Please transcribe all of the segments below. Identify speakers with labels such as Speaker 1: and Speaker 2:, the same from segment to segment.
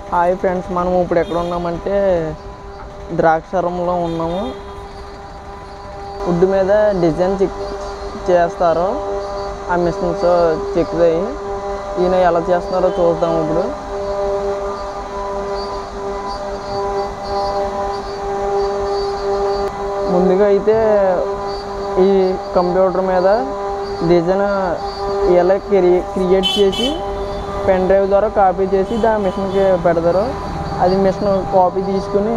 Speaker 1: hi friends మనం ఇప్పుడు ఎక్కడ ఉన్నామంటే ద్రాక్షారంలో ఉన్నాము వుడ్ మీద డిజైన్ చెక్ చేస్తారు ఆ మిషన్స్ చెక్కుతాయి ఈయన ఎలా చేస్తున్నారో చూద్దాం ఇప్పుడు ముందుగా అయితే ఈ కంప్యూటర్ మీద డిజైన్ ఎలా క్రియ క్రియేట్ చేసి పెన్ డ్రైవ్ ద్వారా కాపీ చేసి దాని మిషన్కి పెడతారు అది మిషన్ కాపీ తీసుకుని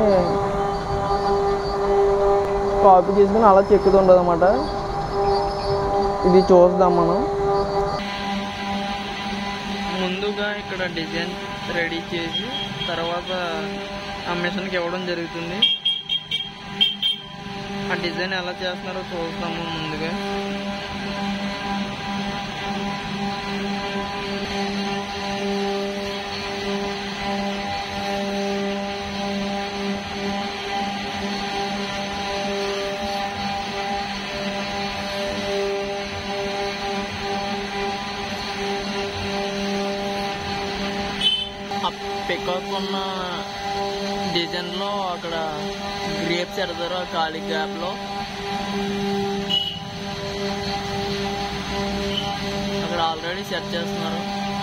Speaker 1: కాపీ తీసుకుని అలా చెక్కుతుండదు అనమాట ఇది చూద్దాం మనం ముందుగా ఇక్కడ డిజైన్ రెడీ చేసి తర్వాత ఆ మిషన్కి ఇవ్వడం జరుగుతుంది ఆ డిజైన్ ఎలా చేస్తున్నారో చూస్తాము ముందుగా ఆ పికాక్ ఉన్న డిజైన్లో అక్కడ గ్రేప్స్ ఎడతారు ఆ ఖాళీ గ్యాప్లో అక్కడ ఆల్రెడీ సెట్ చేస్తున్నారు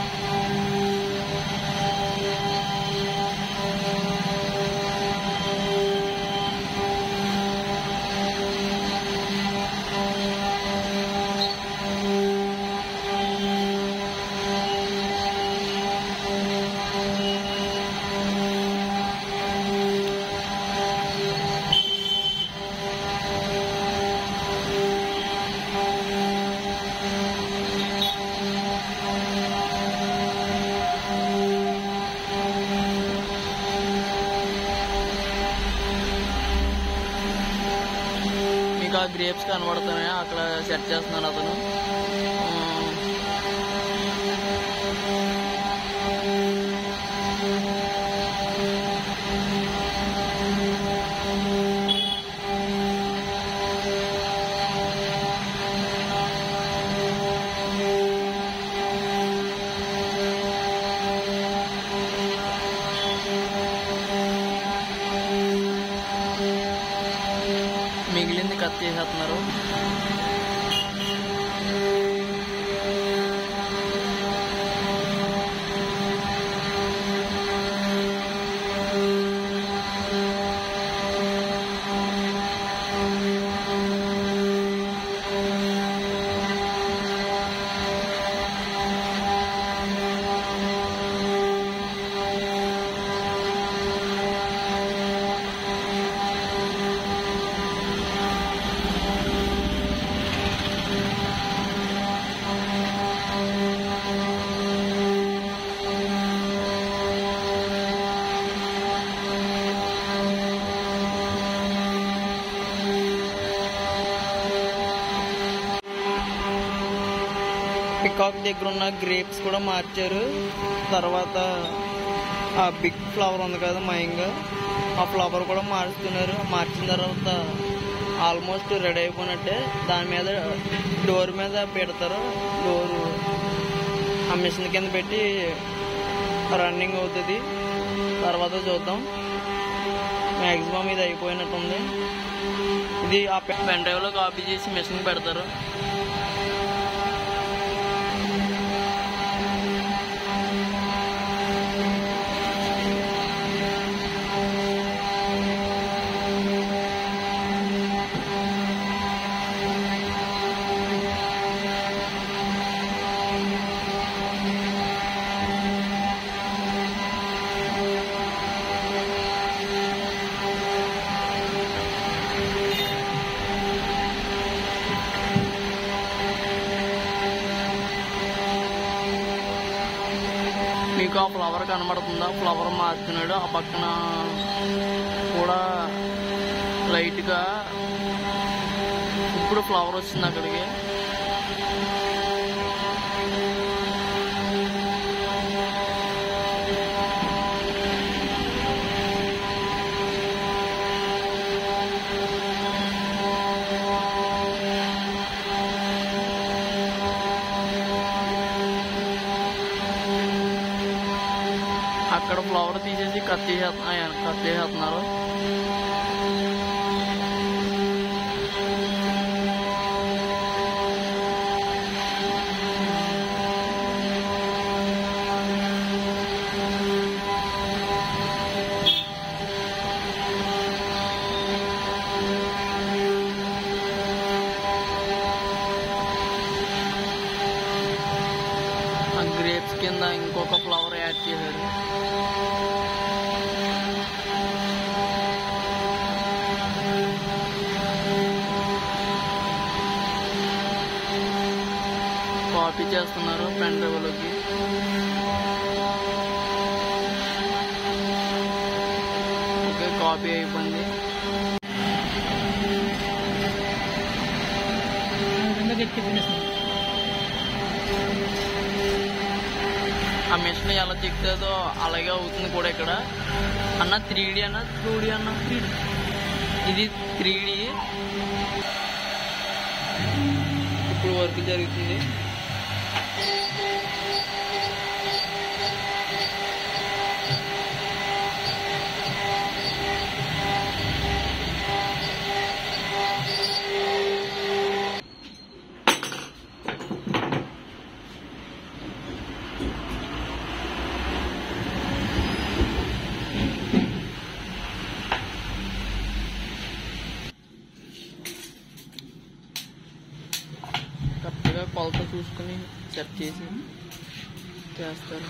Speaker 1: మీకు ఆ గ్రేప్స్ కనబడుతున్నాయి అక్కడ సెట్ చేస్తున్నాను అతను ఉమ్, మిగిలింది కట్ చేసేస్తున్నారు పికాక్ దగ్గర ఉన్న గ్రేప్స్ కూడా మార్చారు తర్వాత ఆ బిగ్ ఫ్లవర్ ఉంది కదా మయంగా ఆ ఫ్లవర్ కూడా మారుస్తున్నారు మార్చిన తర్వాత ఆల్మోస్ట్ రెడీ అయిపోయినట్టే దాని మీద డోర్ మీద పెడతారు డోరు ఆ మిషన్ కింద పెట్టి రన్నింగ్ అవుతుంది తర్వాత చూద్దాం మ్యాక్సిమం ఇది అయిపోయినట్టుంది ఇది ఆ పెన్ డ్రైవ్లో కాపీ చేసి మిషన్ పెడతారు మీకు ఆ ఫ్లవర్ కనబడుతుందా ఫ్లవర్ మార్చుతున్నాడు ఆ పక్కన కూడా లైట్గా ఇప్పుడు ఫ్లవర్ వచ్చింది అక్కడికి అక్కడ ఫ్లవర్ తీసేసి కట్ చేసేస్తున్నారు కట్ చేసేస్తున్నారు ఆ గ్రేప్స్ కింద ఇంకొక ఫ్లవర్ యాడ్ చేశారు కాపీ చేస్తున్నారు పెన్ డ్రైవ్లోకి ఓకే కాపీ అయిపోయింది
Speaker 2: రెండో గట్టి తినేస్తాను
Speaker 1: ఆ మిషన్ ఎలా చెక్తుందో అలాగే అవుతుంది కూడా ఇక్కడ అన్న త్రీ డి అన్న టూ డి అన్న ఇది త్రీ డి ఇప్పుడు వర్క్ జరుగుతుంది కరెక్ట్గా కొలత చూసుకుని సెట్ చేసి చేస్తారు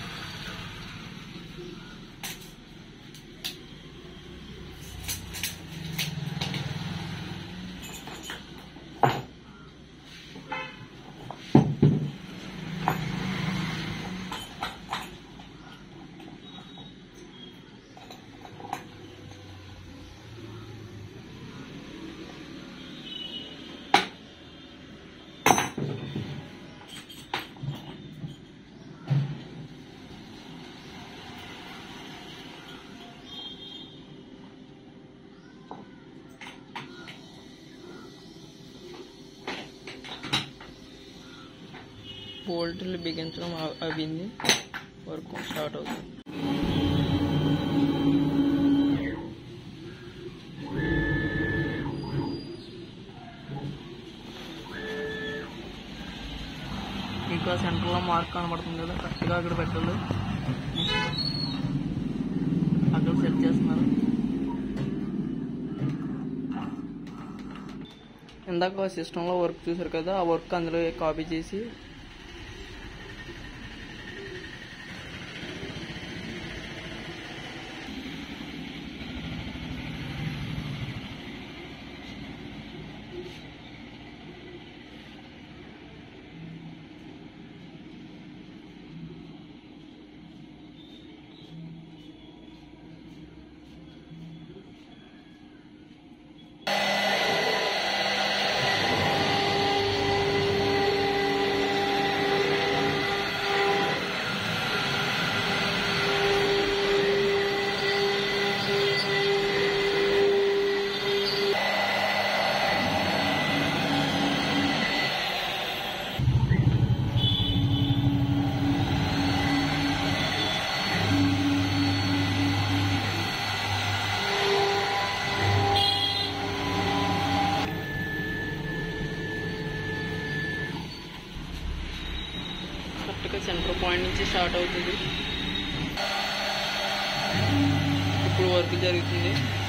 Speaker 1: బోల్ట్లు బిగించడం అ- అవింది వర్క్ స్టార్ట్ అవుతుంది ఇంకా సెంటర్లో మార్క్ కనబడుతుంది కదా కరెక్ట్గా అక్కడ పెట్టాలి అక్కడ సెట్ చేస్తున్నారు ఇందాక సిస్టంలో వర్క్ చూసారు కదా ఆ వర్క్ అందులో కాపీ చేసి కరెక్ట్గా సెంటర్ పాయింట్ నుంచి స్టార్ట్ అవుతుంది ఇప్పుడు వర్క్ జరుగుతుంది